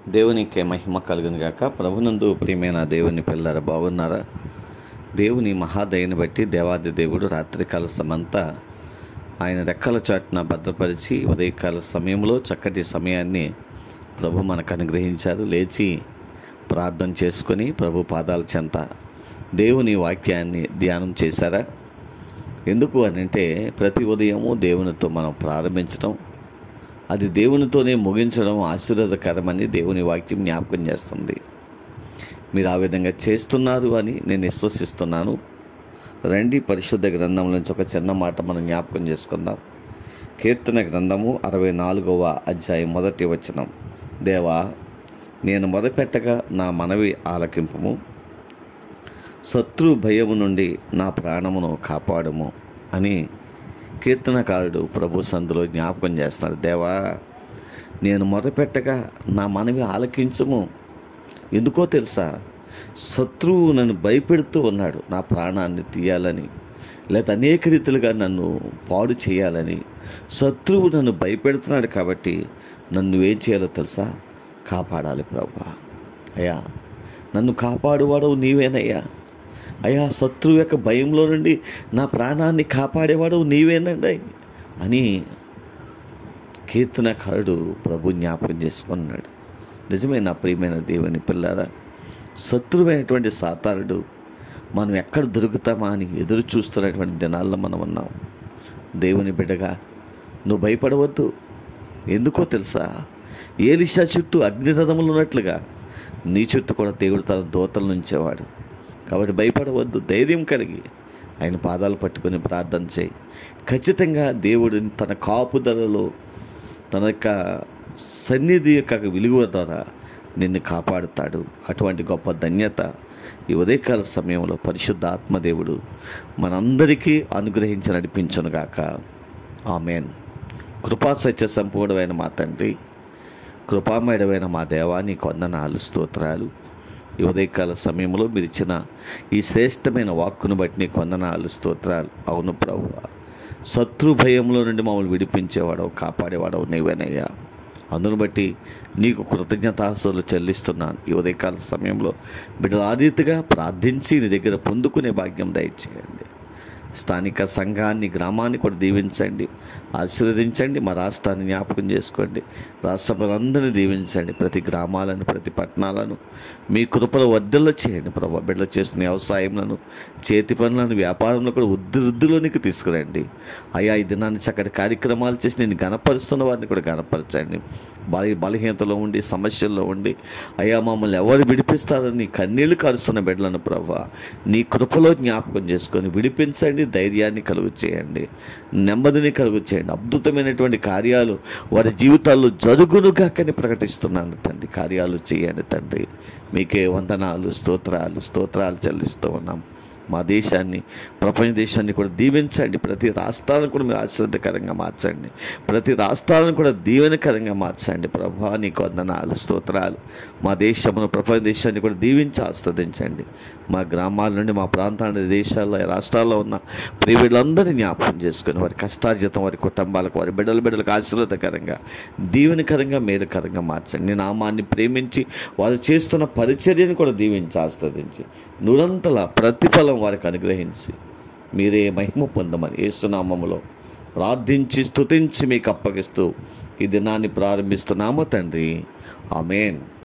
దేవునికి మహిమ కలుగును గాక ప్రభునందు ప్రియమైన దేవుని పిల్లర బాగున్నారా దేవుని మహాదయని బట్టి దేవాది దేవుడు రాత్రికాల సమంతా ఆయన రెక్కల చాటున భద్రపరిచి ఉదయకాల సమయంలో చక్కటి సమయాన్ని ప్రభు మనకు అనుగ్రహించారు లేచి ప్రార్థన చేసుకొని ప్రభు పాదాల చెంత దేవుని వాక్యాన్ని ధ్యానం చేశారా ఎందుకు అని అంటే ప్రతి ఉదయము దేవునితో మనం ప్రారంభించడం అది దేవునితోనే ముగించడం ఆశీర్వాదకరమని దేవుని వాక్యం జ్ఞాపకం చేస్తుంది మీరు ఆ విధంగా చేస్తున్నారు అని నేను విశ్వసిస్తున్నాను రండి పరిశుద్ధ గ్రంథం నుంచి ఒక చిన్న మాట మనం జ్ఞాపకం చేసుకుందాం కీర్తన గ్రంథము అరవై నాలుగవ అధ్యాయం మొదటి వచనం దేవా నేను మొదపెట్టగా నా మనవి ఆలకింపము శత్రు భయము నుండి నా ప్రాణమును కాపాడము అని కీర్తనకారుడు ప్రభు సందులో జ్ఞాపకం చేస్తున్నాడు దేవా నేను మొదపెట్టగా నా మనవి ఆలకించము ఎందుకో తెలుసా శత్రువు నన్ను భయపెడుతూ ఉన్నాడు నా ప్రాణాన్ని తీయాలని లేదా అనేక రీతిలుగా నన్ను పాడు చేయాలని శత్రువు నన్ను భయపెడుతున్నాడు కాబట్టి నన్ను ఏం చేయాలో తెలుసా కాపాడాలి ప్రభా అయ్యా నన్ను కాపాడువాడవు నీవేనయ్యా అయ్యా శత్రువు యొక్క భయంలో నుండి నా ప్రాణాన్ని కాపాడేవాడు నీవేనండి అని కీర్తనకారుడు ప్రభు జ్ఞాపకం చేసుకున్నాడు నిజమే నా ప్రియమైన దేవుని పిల్లారా శత్రువైనటువంటి సాతానుడు మనం ఎక్కడ దొరుకుతామా అని ఎదురు చూస్తున్నటువంటి దినాల్లో మనం ఉన్నాం దేవుని బిడ్డగా నువ్వు భయపడవద్దు ఎందుకో తెలుసా ఏలిషా చుట్టూ అగ్నిరథములు ఉన్నట్లుగా నీ చుట్టూ కూడా దేవుడు తన దోతలు నుంచేవాడు కాబట్టి భయపడవద్దు ధైర్యం కలిగి ఆయన పాదాలు పట్టుకొని ప్రార్థన చేయి ఖచ్చితంగా దేవుడు తన కాపుదలలో తన యొక్క సన్నిధి యొక్క విలువ ద్వారా నిన్ను కాపాడుతాడు అటువంటి గొప్ప ధన్యత ఈ ఉదయకాల సమయంలో పరిశుద్ధ ఆత్మదేవుడు మనందరికీ అనుగ్రహించి నడిపించునుగాక ఆమెన్ కృపా సత్య సంపూర్ణమైన మా తండ్రి కృపామయుడమైన మా దేవాని కొందనాలు స్తోత్రాలు ఈ ఉదయకాల సమయంలో మీరు ఇచ్చిన ఈ శ్రేష్టమైన వాక్కును బట్టి నీ కొందనాలు స్తోత్రాలు అవును ప్రభు శత్రు భయంలో నుండి మమ్మల్ని విడిపించేవాడవు కాపాడేవాడవు నీవేనయ్యా అందును బట్టి నీకు కృతజ్ఞతాస్తులు చెల్లిస్తున్నాను ఈ ఉదయకాల సమయంలో బిడ్డలు ఆ రీతిగా ప్రార్థించి నీ దగ్గర పొందుకునే భాగ్యం దయచేయండి స్థానిక సంఘాన్ని గ్రామాన్ని కూడా దీవించండి ఆశీర్వదించండి మా రాష్ట్రాన్ని జ్ఞాపకం చేసుకోండి రాష్ట్ర ప్రజలందరినీ దీవించండి ప్రతి గ్రామాలను ప్రతి పట్టణాలను మీ కృపలో వద్దల్లో చేయండి ప్రభా బిడ్డలు చేస్తున్న వ్యవసాయంలో చేతి పనులను వ్యాపారంలో కూడా వృద్ధి వృద్ధిలోనికి తీసుకురండి అయ్యా ఈ దినాన్ని చక్కటి కార్యక్రమాలు చేసి నేను గణపరుస్తున్న వారిని కూడా గణపరచండి బల బలహీనతలో ఉండి సమస్యల్లో ఉండి అయ్యా మమ్మల్ని ఎవరు విడిపిస్తారని కన్నీళ్లు కరుస్తున్న బిడ్డలను ప్రభా నీ కృపలో జ్ఞాపకం చేసుకొని విడిపించండి ధైర్యాన్ని కలుగు చేయండి నెమ్మదిని కలుగు చేయండి అద్భుతమైనటువంటి కార్యాలు వారి జీవితాల్లో జరుగునుగా కని ప్రకటిస్తున్నాను తండ్రి కార్యాలు చేయండి తండ్రి మీకే వందనాలు స్తోత్రాలు స్తోత్రాలు చెల్లిస్తూ ఉన్నాం మా దేశాన్ని ప్రపంచ దేశాన్ని కూడా దీవించండి ప్రతి రాష్ట్రాలను కూడా మీరు ఆశ్రదకరంగా మార్చండి ప్రతి రాష్ట్రాలను కూడా దీవెనకరంగా మార్చండి ప్రభా నీకు వందనాలు స్తోత్రాలు మా దేశమును ప్రపంచ దేశాన్ని కూడా దీవించి ఆస్వాదించండి మా గ్రామాల నుండి మా ప్రాంతాల దేశాల్లో రాష్ట్రాల్లో ఉన్న ప్రియబిడ్డలందరినీ జ్ఞాపకం చేసుకొని వారి కష్టార్జితం వారి కుటుంబాలకు వారి బిడ్డల బిడ్డలకు ఆశీర్వాదకరంగా దీవెనకరంగా మేలుకరంగా మార్చండి నీ నామాన్ని ప్రేమించి వారు చేస్తున్న పరిచర్యను కూడా దీవించి ఆస్వాదించి నురంతల ప్రతిఫలం వారికి అనుగ్రహించి మీరే మహిమ పొందమని ఏసునామములో ప్రార్థించి స్తుతించి మీకు అప్పగిస్తూ ఈ దినాన్ని ప్రారంభిస్తున్నాము తండ్రి ఆమెన్